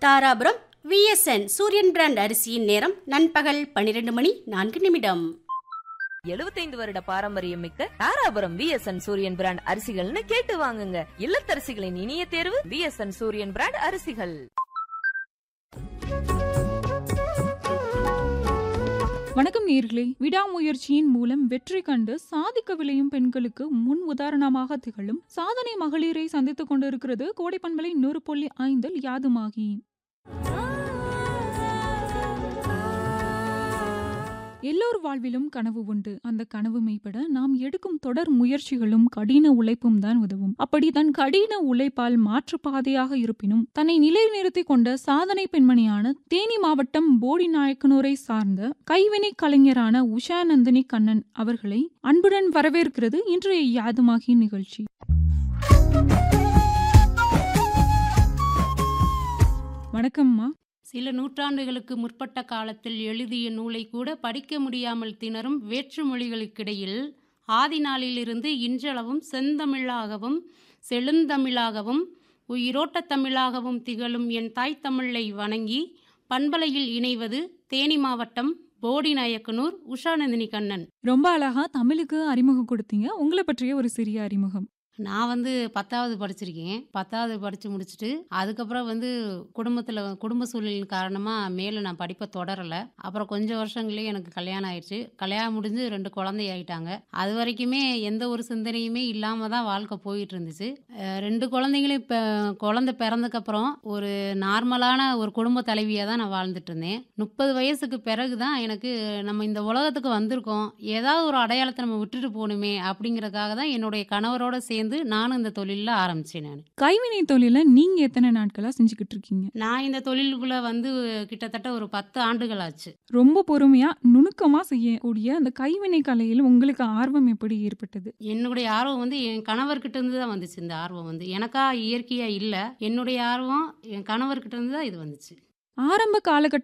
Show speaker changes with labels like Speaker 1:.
Speaker 1: Dharapuram VSN Suriyan brand அரிசியின் நேரம் நண்பகல் பன்னிரண்டு மணி நான்கு நிமிடம்
Speaker 2: 75 வருட பாரம்பரியம் மிக்க தாராபுரம் விஎஸ்என் சூரியன் பிராண்ட் அரிசிகள்னு கேட்டு வாங்குங்க இல்லத்தரசிகளின் இனிய தேர்வு விஎஸ்என் சூரியன் பிராண்ட் அரிசிகள்
Speaker 3: வணக்கம் நேர்களே விடாமுயற்சியின் மூலம் வெற்றி கண்டு சாதிக்க விளையும் பெண்களுக்கு முன் உதாரணமாக திகழும் சாதனை மகளிரை சந்தித்துக் கொண்டிருக்கிறது கோடைப்பண்பலை நூறு புள்ளி ஐந்தில் யாதுமாகி எல்லோர் வாழ்விலும் கனவு உண்டு அந்த கனவு மெய்ப்பட நாம் எடுக்கும் தொடர் முயற்சிகளும் கடின உழைப்பும் தான் உதவும் அப்படி தன் கடின உழைப்பால் மாற்றுப்பாதையாக இருப்பினும் தன்னை நிலைநிறுத்திக் கொண்ட சாதனை பெண்மணியான தேனி மாவட்டம் போடி நாயக்கனூரை சார்ந்த கைவினை கலைஞரான உஷா நந்தினி கண்ணன் அவர்களை அன்புடன் வரவேற்கிறது இன்றைய யாதுமாகி நிகழ்ச்சி வணக்கம்மா
Speaker 4: சில நூற்றாண்டுகளுக்கு முற்பட்ட காலத்தில் எழுதிய நூலை கூட படிக்க முடியாமல் திணறும் வேற்று மொழிகளுக்கிடையில் ஆதி நாளிலிருந்து இன்றளவும் செந்தமிழாகவும் செழுந்தமிழாகவும் உயிரோட்டத் தமிழாகவும் திகழும் என் தாய் தமிழை வணங்கி பண்பலையில் இணைவது தேனி மாவட்டம் போடி நாயக்கனூர் உஷாநந்தினி கண்ணன்
Speaker 3: ரொம்ப அழகா தமிழுக்கு அறிமுகம் கொடுத்தீங்க உங்களை பற்றிய ஒரு சிறிய அறிமுகம்
Speaker 4: நான் வந்து பத்தாவது படிச்சிருக்கேன் பத்தாவது படித்து முடிச்சுட்டு அதுக்கப்புறம் வந்து குடும்பத்தில் குடும்ப சூழ்நிலை காரணமாக மேலே நான் படிப்பை தொடரலை அப்புறம் கொஞ்சம் வருஷங்களே எனக்கு கல்யாணம் ஆயிடுச்சு கல்யாணம் முடிஞ்சு ரெண்டு குழந்தை ஆயிட்டாங்க அது வரைக்குமே எந்த ஒரு சிந்தனையுமே இல்லாமல் தான் வாழ்க்கை போயிட்டு இருந்துச்சு அஹ் ரெண்டு குழந்தைங்களும் இப்போ குழந்தை பிறந்ததுக்கப்புறம் ஒரு நார்மலான ஒரு குடும்ப தலைவியாக தான் நான் வாழ்ந்துட்டு இருந்தேன் முப்பது வயசுக்கு பிறகு தான் எனக்கு நம்ம இந்த உலகத்துக்கு வந்திருக்கோம் ஏதாவது ஒரு அடையாளத்தை நம்ம விட்டுட்டு போகணுமே அப்படிங்கிறதுக்காக தான் என்னுடைய கணவரோட சேர்ந்து நானும் இந்த தொழிலில் ஆரம்பித்தேன் நான்
Speaker 3: கைவினை தொழில நீங்க எத்தனை நாட்களா செஞ்சுக்கிட்டு இருக்கீங்க
Speaker 4: நான் இந்த தொழிலுக்குள்ளே வந்து கிட்டத்தட்ட ஒரு பத்து ஆண்டுகள் ஆச்சு
Speaker 3: ரொம்ப பொறுமையா நுணுக்கமா செய்யக்கூடிய அந்த கைவினை கலையில் உங்களுக்கு ஆர்வம் எப்படி ஏற்பட்டது
Speaker 4: என்னுடைய ஆர்வம் வந்து என் கணவர்கிட்ட இருந்து தான் வந்துச்சு இந்த ஆர்வம் வந்து எனக்கா இயற்கையாக இல்லை என்னுடைய ஆர்வம் என் கணவர்கிட்ட இருந்து தான் இது வந்துச்சு
Speaker 3: ஆரம்ப காலகட்ட